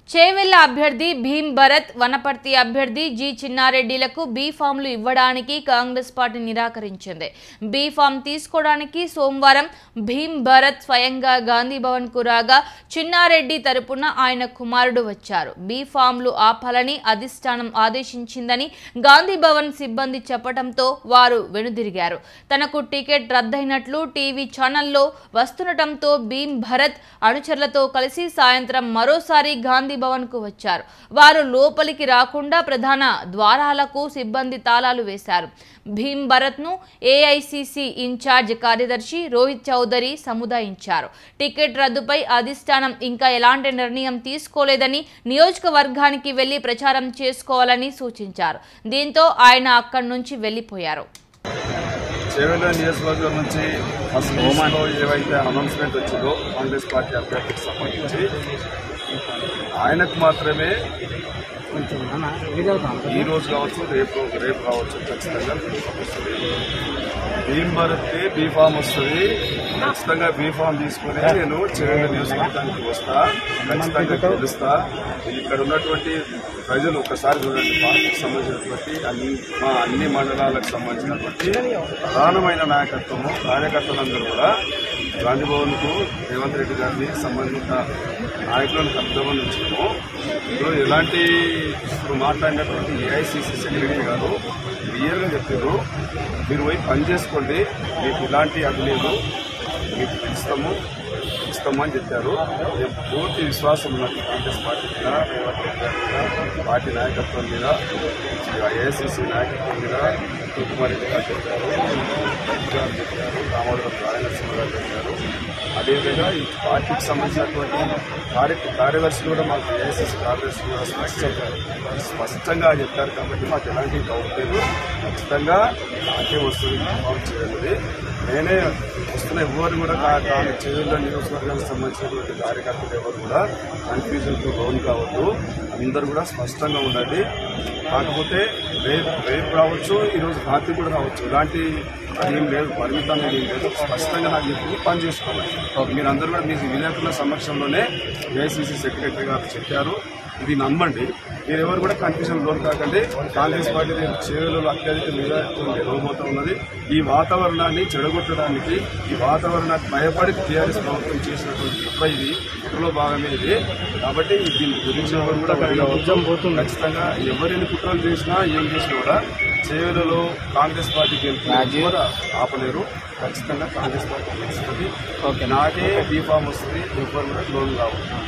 చేవెళ్ల అభ్యర్థి భీమ్ భరత్ వనపర్తి అభ్యర్థి G చిన్నారెడ్డిలకు B ఫామ్లు ఇవ్వడానికి కాంగ్రెస్ పార్టీ నిరాకరించింది బీ ఫామ్ తీసుకోవడానికి సోమవారం భీమ్ భరత్ స్వయంగా గాంధీ భవన్ కు రాగా చిన్నారెడ్డి తరపున ఆయన కుమారుడు వచ్చారు బీ ఫామ్లు ఆపాలని అధిష్టానం ఆదేశించిందని గాంధీ భవన్ సిబ్బంది చెప్పడంతో వారు వెనుదిరిగారు తనకు టికెట్ రద్దయినట్లు టీవీ ఛానల్లో వస్తుండటంతో భీమ్ భరత్ అనుచరులతో కలిసి సాయంత్రం మరోసారి గాంధీ భవన్ కు వచ్చారు వారు లోపలికి రాకుండా ప్రధాన ద్వారాలకు సిబ్బంది తాళాలు వేశారు భీమ్ భరత్ ను ఏఐసిసి ఇన్ఛార్జ్ కార్యదర్శి రోహిత్ చౌదరి సముదాయించారు టికెట్ రద్దుపై అధిష్టానం ఇంకా ఎలాంటి నిర్ణయం తీసుకోలేదని నియోజకవర్గానికి వెళ్లి ప్రచారం చేసుకోవాలని సూచించారు దీంతో ఆయన అక్కడి నుంచి వెళ్లిపోయారు చేవెళ్ళ నియోజకవర్గం నుంచి ఫస్ట్ హోమాలో ఏవైతే అనౌన్స్మెంట్ వచ్చిందో కాంగ్రెస్ పార్టీ అభ్యర్థికి సంబంధించి ఆయనకు మాత్రమే ఈ రోజు కావచ్చు రేపు రేపు కావచ్చు ఖచ్చితంగా బీఫామ్ వస్తుంది భీమ్ భరత్కి బీఫామ్ వస్తుంది ఖచ్చితంగా బీఫామ్ తీసుకుని నేను చేవెళ్ళ నియోజకవర్గానికి వస్తా ఖచ్చితంగా గెలుస్తా ఇక్కడ ఉన్నటువంటి ప్రజలు ఒకసారి చూడండి పార్టీకి సంబంధించినటువంటి అన్ని మా అన్ని మండలాలకు సంబంధించినటువంటి ప్రధానమైన నాయకత్వము కార్యకర్తలందరూ కూడా గాంధీ భవన్కు రేవంత్ రెడ్డి గారిని సంబంధిత నాయకులను కలుద్దామని వచ్చాము ఇప్పుడు ఎలాంటి ఇప్పుడు మాట్లాడినటువంటి ఏఐసిసి సెక్రటరీ గారు క్లియర్గా చెప్పారు మీరు పోయి పని చేసుకోండి మీకు ఇలాంటి అది లేదు మీకు ఇస్తాము ఇస్తాము అని చెప్పారు మేము పూర్తి విశ్వాసం ఉన్నది కాంగ్రెస్ పార్టీ మీద రేవంత్ రెడ్డి గారి మీద పార్టీ నాయకత్వం మీద ఏఐసిసి నాయకత్వం మీద ఉత్తమ్ కుమార్ రెడ్డి గారు చెప్పారు రెడ్డి గారు చెప్పారు రామవరం నారాయణసింహ గారు చెప్పారు అదేవిధంగా ఈ పార్టీకి సంబంధించినటువంటి కార్య కార్యదర్శులు కూడా మాకు ఏఐసిసి కార్యదర్శి కూడా స్పష్టంగా స్పష్టంగా చెప్పారు కాబట్టి మాకు ఎలాంటి డౌట్ లేదు ఖచ్చితంగా నాకే వస్తుంది కన్ఫర్మ్ చేయాలి నేనే వస్తున్న ఎవరు కూడా చేతుల్లో నియోజకవర్గానికి సంబంధించినటువంటి కార్యకర్తలు ఎవరు కూడా కన్ఫ్యూజన్కు లోన్ కావద్దు అందరూ కూడా స్పష్టంగా ఉండాలి కాకపోతే రేపు రేపు రావచ్చు ఈరోజు రాత్రి కూడా రావచ్చు ఇలాంటి ఏం లేదు పరిమితం ఏం లేదు స్పష్టంగా నాకు చెప్పి పని చేసుకోవాలి మీరందరూ కూడా మీకు విలేకరుల సమక్షంలోనే ఏఐసిసి సెక్రటరీ గారు చెప్పారు ఇది నమ్మండి మీరు ఎవరు కూడా కన్ఫ్యూజన్ లోన్ కాకండి కాంగ్రెస్ పార్టీ రేపు చేరులో అత్యధిక మెజార్టీతో గెలవబోతూ ఉన్నది ఈ వాతావరణాన్ని చెడగొట్టడానికి ఈ వాతావరణానికి భయపడి టీఆర్ఎస్ ప్రభుత్వం చేసినటువంటి కుట్ర ఇది కుట్రలో భాగమే ఇది కాబట్టి దీని గురించి ఎవరు కూడా వదిలేవద్దు. ఖచ్చితంగా ఎవరిని కుట్రలు చేసినా ఏం చేసినా కూడా చేవెలలో కాంగ్రెస్ పార్టీ గెలుపు కూడా ఆపలేరు ఖచ్చితంగా కాంగ్రెస్ పార్టీ గెలుస్తుంది నాకే బీఫామ్ వస్తుంది ఎవరు కూడా లోన్ కావు